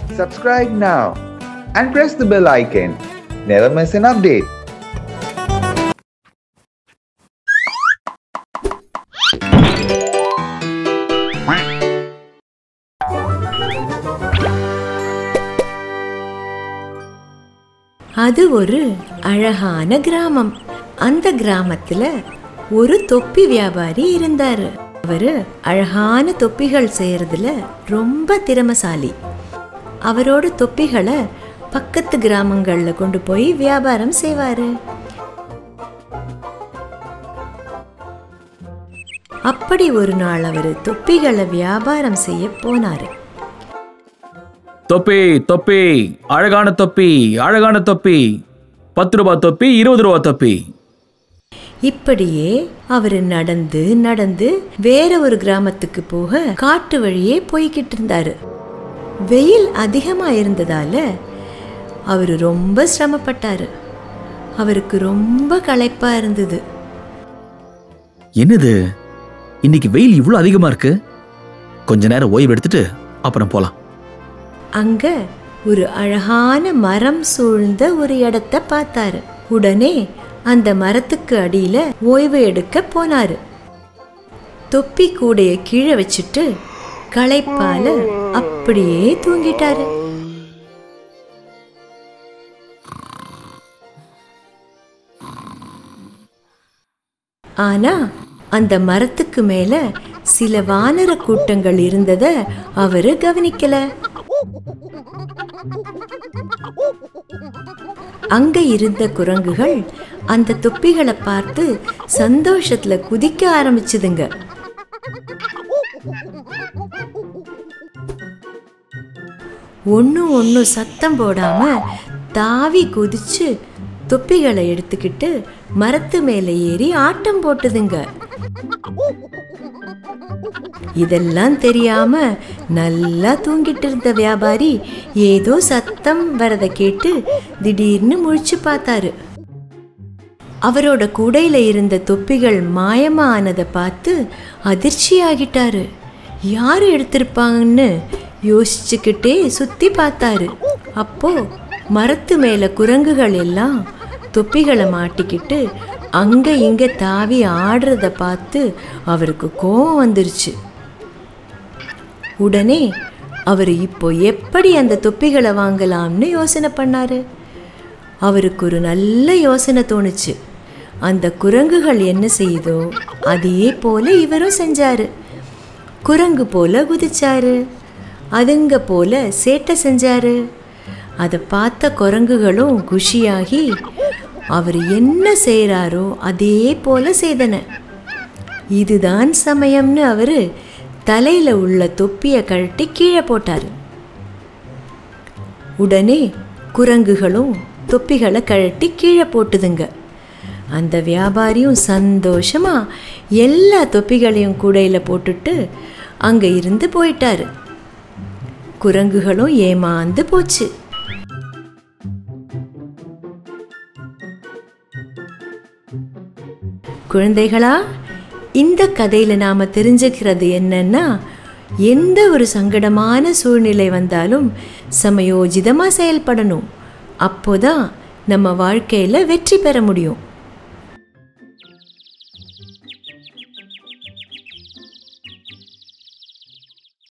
Subscribe now and press the bell icon. Never miss an update. அது ஒரு அழகான கிராமம் அந்த கிராமத்துல ஒரு தொப்பி வியாபாரி இருந்தாரு அவரு அழகான தொப்பிகள் செய்யறதுல ரொம்ப திறமசாலி அவரோட தொப்பிகளை பக்கத்து கிராமங்கள்ல கொண்டு போய் வியாபாரம் செய்வாரு அப்படி ஒரு நாள் அவரு தொப்பிகளை வியாபாரம் செய்ய போனாரு தொப்பி தொப்பி அழகான தொப்பி அழகான தொப்பி பத்து ரூபா தொப்பி இருபது ரூபா தொப்பி இப்படியே அவர் நடந்து நடந்து வேற ஒரு கிராமத்துக்கு போக காட்டு வழியே போய்கிட்டு இருந்தாரு வெயில் அதிகமா இருந்ததால அவர் ரொம்ப சிரமப்பட்டாரு அவருக்கு ரொம்ப களைப்பா இருந்தது என்னது இன்னைக்கு வெயில் இவ்வளோ அதிகமா இருக்கு கொஞ்ச நேரம் ஓய்வு எடுத்துட்டு அப்புறம் போலாம் அங்க ஒரு அழகான மரம் சூழ்ந்த ஒரு இடத்த பார்த்தாரு உடனே அந்த மரத்துக்கு அடியில ஓய்வு எடுக்க போனாரு தொப்பி கூடைய கீழே வச்சுட்டு களைப்பால அப்படியே தூங்கிட்டாரு ஆனா அந்த மரத்துக்கு மேல சில வானர கூட்டங்கள் இருந்தத அவரு கவனிக்கல அங்க இருந்த குரங்குகள் அந்த தொப்பிகளை பார்த்து சந்தோஷத்துல குதிக்க ஆரம்பிச்சுதுங்க ஒன்றும் ஒன்றும் சத்தம் போடாம தாவி குதிச்சு தொப்பிகளை எடுத்துக்கிட்டு மரத்து மேலே ஏறி ஆட்டம் போட்டுதுங்க இதெல்லாம் தெரியாம நல்லா தூங்கிட்டு இருந்த வியாபாரி ஏதோ சத்தம் வரத கேட்டு திடீர்னு முழிச்சு பார்த்தாரு அவரோட கூடையில இருந்த தொப்பிகள் மாயமா ஆனதை பார்த்து அதிர்ச்சி ஆகிட்டாரு யார் எடுத்திருப்பாங்கன்னு யோசிச்சுக்கிட்டே சுத்தி பார்த்தாரு அப்போ மரத்து மேல குரங்குகள் எல்லாம் தொப்பிகளை மாட்டிக்கிட்டு அங்க இங்க தாவி ஆடுறத பார்த்து அவருக்கு கோவம் வந்துருச்சு உடனே அவர் இப்போ எப்படி அந்த தொப்பிகளை வாங்கலாம்னு யோசனை பண்ணாரு அவருக்கு ஒரு நல்ல யோசனை தோணுச்சு அந்த குரங்குகள் என்ன செய்யுதோ அதே போல இவரும் செஞ்சாரு குரங்கு போல குதிச்சாரு அதுங்க போல சேட்டை செஞ்சாரு அதை பார்த்த குரங்குகளும் குஷியாகி அவர் என்ன செய்கிறாரோ அதே போல செய்தன இதுதான் சமயம்னு அவர் தலையில் உள்ள தொப்பியை கழட்டி கீழே போட்டார் உடனே குரங்குகளும் தொப்பிகளை கழட்டி கீழே போட்டுதுங்க அந்த வியாபாரியும் சந்தோஷமா எல்லா தொப்பிகளையும் கூடையில் போட்டுட்டு அங்கே இருந்து போயிட்டாரு குரங்குகளும் ஏமாந்து போச்சு குழந்தைகளா இந்த கதையில நாம தெரிஞ்சுக்கிறது என்னன்னா எந்த ஒரு சங்கடமான சூழ்நிலை வந்தாலும் சமயோஜிதமா செயல்படணும் அப்போதான் நம்ம வாழ்க்கையில வெற்றி பெற முடியும்